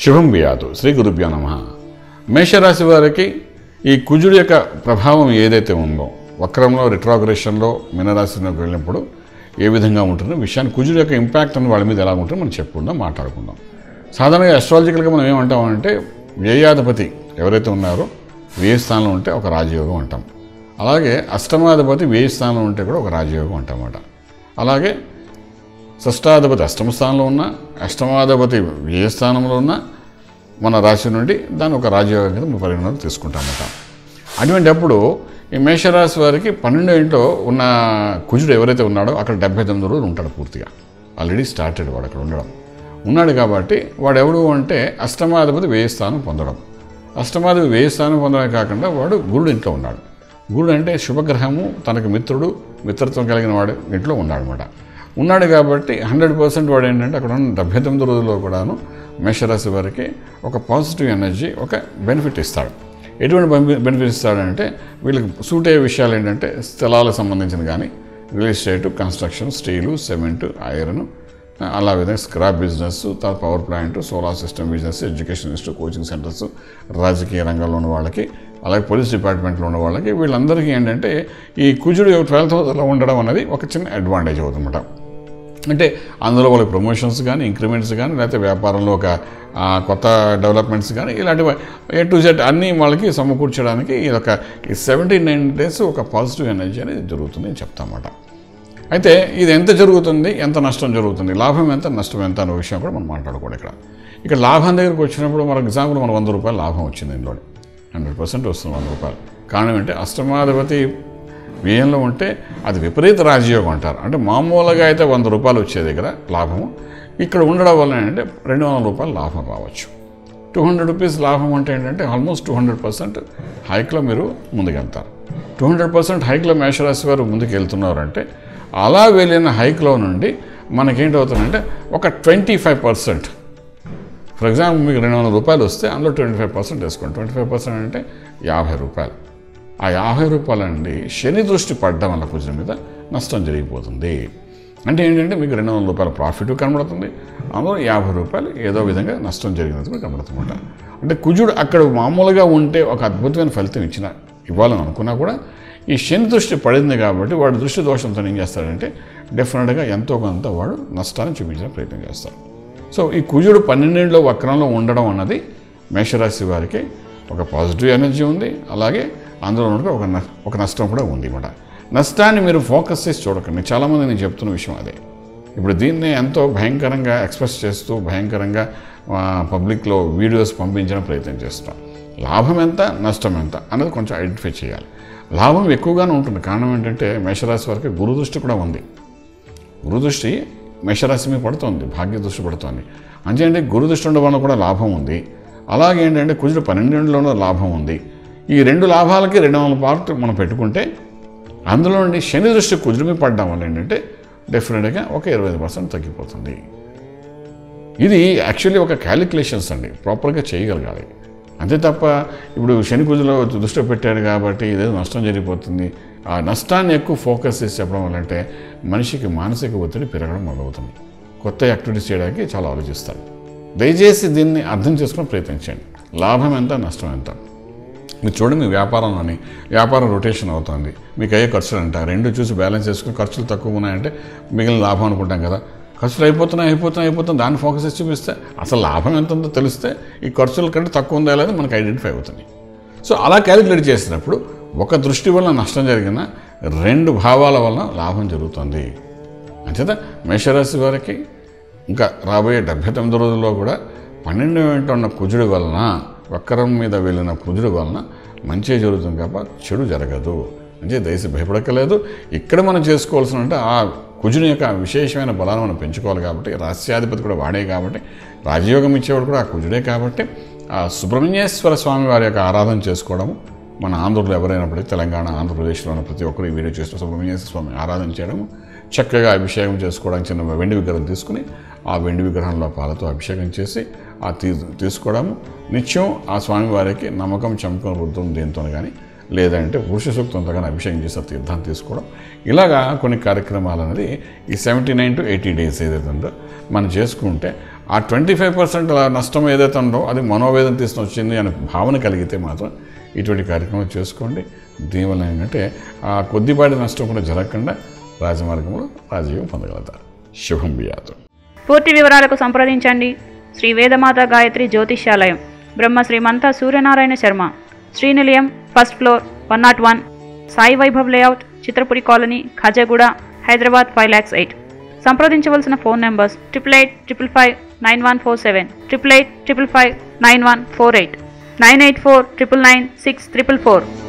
శుభం బియాదు శ్రీ గురుభ్యో నమ మేషరాశి వారికి ఈ కుజుడు యొక్క ప్రభావం ఏదైతే ఉందో వక్రంలో రిట్రాగ్రేషన్లో మీనరాశిలోకి వెళ్ళినప్పుడు ఏ విధంగా ఉంటుందో విషయాన్ని కుజుడు యొక్క ఇంపాక్ట్ అని వాళ్ళ మీద ఎలా ఉంటుందో మనం చెప్పుకుందాం మాట్లాడుకుందాం సాధారణంగా అస్ట్రాలజికల్గా మనం ఏమంటామంటే వ్యయాధిపతి ఎవరైతే ఉన్నారో వ్యయ స్థానంలో ఉంటే ఒక రాజయోగం అంటాం అలాగే అష్టమాధిపతి వ్యయ స్థానంలో ఉంటే కూడా ఒక రాజయోగం అంటామన్నమాట అలాగే షష్టాధిపతి అష్టమ స్థానంలో ఉన్న అష్టమాధిపతి వ్యయ స్థానంలో ఉన్న మన రాశి నుండి దాన్ని ఒక రాజయోగం కింద మనం పరిగణలోకి తీసుకుంటామన్నమాట అటువంటి అప్పుడు ఈ మేషరాశి వారికి పన్నెండో ఇంట్లో ఉన్న కుజుడు ఎవరైతే ఉన్నాడో అక్కడ డెబ్బై తొమ్మిది రోజులు ఉంటాడు పూర్తిగా ఆల్రెడీ స్టార్టెడ్ వాడు అక్కడ ఉండడం ఉన్నాడు కాబట్టి వాడు ఎవడు అంటే అష్టమాధిపతి వ్యయ స్థానం పొందడం అష్టమాధిపతి వ్యయ స్థానం పొందడమే కాకుండా వాడు గురుడు ఇంట్లో ఉన్నాడు గురుడు అంటే శుభగ్రహము తనకు మిత్రుడు మిత్రత్వం కలిగిన వాడు ఇంట్లో ఉన్నాడు అనమాట ఉన్నాడు కాబట్టి హండ్రెడ్ పర్సెంట్ వాడు ఏంటంటే అక్కడ ఉన్న డెబ్బై తొమ్మిది రోజుల్లో కూడాను మేషరాశి వారికి ఒక పాజిటివ్ ఎనర్జీ ఒక బెనిఫిట్ ఇస్తాడు ఎటువంటి బెనిఫిట్ ఇస్తాడంటే వీళ్ళకి సూట్ అయ్యే విషయాలు ఏంటంటే స్థలాలకు సంబంధించిన కానీ real estate construction steel cement iron అలా విధంగా స్క్రాప్ బిజినెస్ తర్వాత power plant solar system business education institute coaching centres రాజకీయ రంగంలో ఉన్న వాళ్ళకి అలాగే పోలీస్ డిపార్ట్మెంట్లో ఉన్న వాళ్ళకి వీళ్ళందరికీ ఏంటంటే ఈ కుజుడు ట్వెల్త్ హౌస్లో ఉండడం అనేది ఒక చిన్న అడ్వాంటేజ్ అవుతుందన్నమాట అంటే అందులో వాళ్ళకి ప్రమోషన్స్ కానీ ఇంక్రిమెంట్స్ కానీ లేకపోతే వ్యాపారంలో ఒక ఆ, కొత్త డెవలప్మెంట్స్ కానీ ఇలాంటివి ఏ టు జెడ్ అన్నీ వాళ్ళకి సమకూర్చడానికి ఇది ఒక ఈ సెవెంటీ నైన్ డేస్ ఒక పాజిటివ్ ఎనర్జీ అనేది జరుగుతుంది అని చెప్తామన్నమాట అయితే ఇది ఎంత జరుగుతుంది ఎంత నష్టం జరుగుతుంది లాభం ఎంత నష్టం ఎంత అనే విషయం కూడా మనం మాట్లాడుకోవాలి ఇక్కడ ఇక్కడ లాభం దగ్గరికి వచ్చినప్పుడు మన ఎగ్జాంపుల్ మన వంద రూపాయలు లాభం వచ్చింది ఇందులో హండ్రెడ్ పర్సెంట్ వస్తుంది వంద రూపాయలు కారణం ఏంటి అష్టమాధిపతి వ్యయంలో ఉంటే అది విపరీత రాజయోగం అంటారు అంటే మామూలుగా అయితే వంద రూపాయలు వచ్చే దగ్గర లాభము ఇక్కడ ఉండడం వల్ల ఏంటంటే రెండు వందల రూపాయలు లాభం రావచ్చు టూ హండ్రెడ్ రూపీస్ లాభం అంటే ఏంటంటే ఆల్మోస్ట్ టూ హండ్రెడ్ పర్సెంట్ హైక్లో మీరు ముందుకెళ్తారు టూ హండ్రెడ్ పర్సెంట్ హైక్లో మేషరాశి వారు ముందుకు వెళ్తున్నారంటే అలా వెళ్ళిన హైక్లో నుండి మనకేంటవుతుందంటే ఒక twenty five percent for example మీకు రెండు వందల రూపాయలు వస్తే అందులో ట్వంటీ ఫైవ్ పర్సెంట్ వేసుకోండి ట్వంటీ ఫైవ్ పర్సెంట్ అంటే యాభై రూపాయలు ఆ యాభై రూపాయలండి శని దృష్టి పడడం వల్ల కుజుల మీద నష్టం జరిగిపోతుంది అంటే ఏంటంటే మీకు రెండు వందల రూపాయల ప్రాఫిట్ కనబడుతుంది అందులో యాభై రూపాయలు ఏదో విధంగా నష్టం జరిగినట్టు కనబడుతుందన్నమాట అంటే కుజుడు అక్కడ మామూలుగా ఉంటే ఒక అద్భుతమైన ఫలితం ఇచ్చిన ఇవ్వాలని అనుకున్నా కూడా ఈ శని దృష్టి పడింది కాబట్టి వాడు దృష్టి దోషంతో ఏం చేస్తాడంటే డెఫినెట్గా ఎంతో కొంత వాడు నష్టాన్ని చూపించిన ప్రయత్నం చేస్తాడు సో ఈ కుజుడు పన్నెండేళ్ళలో వక్రంలో ఉండడం అన్నది మేషరాశి వారికి ఒక పాజిటివ్ ఎనర్జీ ఉంది అలాగే అందులో ఉన్న ఒక న- ఒక నష్టం కూడా ఉంది అన్నమాట నష్టాన్ని మీరు ఫోకస్ చేసి చూడకండి చాలామంది నేను చెప్తున్న విషయం అదే ఇప్పుడు దీన్ని ఎంతో భయంకరంగా ఎక్స్ప్రెస్ చేస్తూ భయంకరంగా ఆ, పబ్లిక్లో వీడియోస్ పంపించడం ప్రయత్నం చేస్తాం లాభం ఎంత నష్టం ఎంత అనేది కొంచెం ఐడెంటిఫై చేయాలి లాభం ఎక్కువగానే ఉంటుంది కారణం ఏంటంటే మేషరాశి వారికి గురు దృష్టి కూడా ఉంది గురు దృష్టి మేషరాశి మీద పడుతోంది భాగ్య దృష్టి పడుతోంది అంతే గురు దృష్టి ఉండడం వల్ల కూడా లాభం ఉంది అలాగే ఏంటంటే కుజుడు పన్నెండులోనూ లాభం ఉంది ఈ రెండు లాభాలకి రెండు వందల పార్ట్ మనం పెట్టుకుంటే అందులో నుండి శని దృష్టి కుజుడు మీద పడడం వల్ల ఏంటంటే డెఫినెట్గా ఒక ఇరవై ఐదు పర్సెంట్ తగ్గిపోతుంది ఇది యాక్చువల్లీ ఒక క్యాలిక్యులేషన్స్ అండి ప్రాపర్గా చేయగలగాలి అంతే తప్ప ఇప్పుడు శని పూజలో దృష్టి పెట్టాడు కాబట్టి ఇదేదో నష్టం జరిగిపోతుంది ఆ నష్టాన్ని ఎక్కువ ఫోకస్ చేసి చెప్పడం వల్ల అంటే మనిషికి మానసిక ఒత్తిడి పెరగడం మొదలవుతుంది కొత్త యాక్టివిటీస్ చేయడానికి చాలా ఆలోచిస్తాడు దయచేసి దీన్ని అర్థం చేసుకుని ప్రయత్నించండి లాభం ఎంత నష్టం ఎంత మీరు చూడండి మీ వ్యాపారంలోని వ్యాపారం రొటేషన్ అవుతుంది మీకు అయ్యే ఖర్చులు అంట రెండు చూసి బ్యాలెన్స్ చేసుకుని ఖర్చులు తక్కువ ఉన్నాయంటే మిగిలిన లాభం అనుకుంటాం కదా ఖర్చులు అయిపోతున్నాయి అయిపోతున్నాయి అయిపోతున్నాయి దాన్ని ఫోకస్ చేసి చూపిస్తే అసలు లాభం ఎంత ఉందో తెలిస్తే ఈ ఖర్చుల కంటే తక్కువ ఉందా లేదా మనకు ఐడెంటిఫై అవుతుంది సో అలా క్యాలిక్యులేట్ చేసినప్పుడు ఒక దృష్టి వల్ల నష్టం జరిగిన రెండు భావాల వలన లాభం జరుగుతుంది అంచేత మేషరాశి వారికి ఇంకా రాబోయే డెబ్బై తొమ్మిది రోజుల్లో కూడా పన్నెండు వెంట ఉన్న కుజుడి వలన వక్రం మీద వెళ్ళిన కుజుడి వలన మంచి జరుగుతుంది తప్ప చెడు జరగదు అంటే దయచేసి భయపడక్కలేదు ఇక్కడ మనం చేసుకోవాల్సిన అంటే ఆ కుజుని యొక్క విశేషమైన బలాన్ని మనం పెంచుకోవాలి కాబట్టి రాస్యాధిపతి కూడా వాడే కాబట్టి రాజయోగం ఇచ్చేవాడు కూడా ఆ కుజుడే కాబట్టి ఆ సుబ్రహ్మణ్యేశ్వర స్వామి వారి యొక్క ఆరాధన చేసుకోవడము మన ఆంధ్రులు ఎవరైనప్పటికీ తెలంగాణ ఆంధ్రప్రదేశ్లో ఉన్న ప్రతి ఒక్కరు ఈ వీడియో చేసిన సుబ్రహ్మణ్యేశ్వర స్వామి ఆరాధన చేయడము చక్కగా అభిషేకం చేసుకోవడానికి చిన్న వెండి విగ్రహం తీసుకుని ఆ వెండి విగ్రహంలో పాలతో అభిషేకం చేసి ఆ తీ తీసుకోవడము నిత్యం ఆ స్వామివారికి నమ్మకం చమకం రుద్రం దీంతో కానీ లేదంటే పురుష సూక్తంతో కానీ అభిషేకం చేసి ఆ తీర్థాన్ని తీసుకోవడం ఇలాగా కొన్ని కార్యక్రమాలు అనేది ఈ seventy nine to eighty days ఏదైతే ఉందో మనం చేసుకుంటే ఆ ట్వంటీ ఫైవ్ పర్సెంట్ నష్టం ఏదైతే ఉందో అది మనోవేదన తీసుకుని వచ్చింది అనే భావన కలిగితే మాత్రం ఇటువంటి కార్యక్రమం చేసుకోండి దీనివల్ల ఏంటంటే ఆ కొద్దిపాటి నష్టం కూడా జరగకుండా రాజమార్గంలో రాజయోగం పొందగలుగుతారు శుభం బియాదు పూర్తి వివరాలకు సంప్రదించండి Shri Vedamata Gayatri Jyotishyalayam Brahma Srimantha Suryanarayana Sharma Srinilayam first floor one not one Sai Vaibhav layout Chitrapuri colony Khajaguda Hyderabad five lakhs eight సంప్రదించవలసిన phone numbers triple eight triple five nine one four seven triple eight triple five nine one four eight nine eight four triple nine six triple four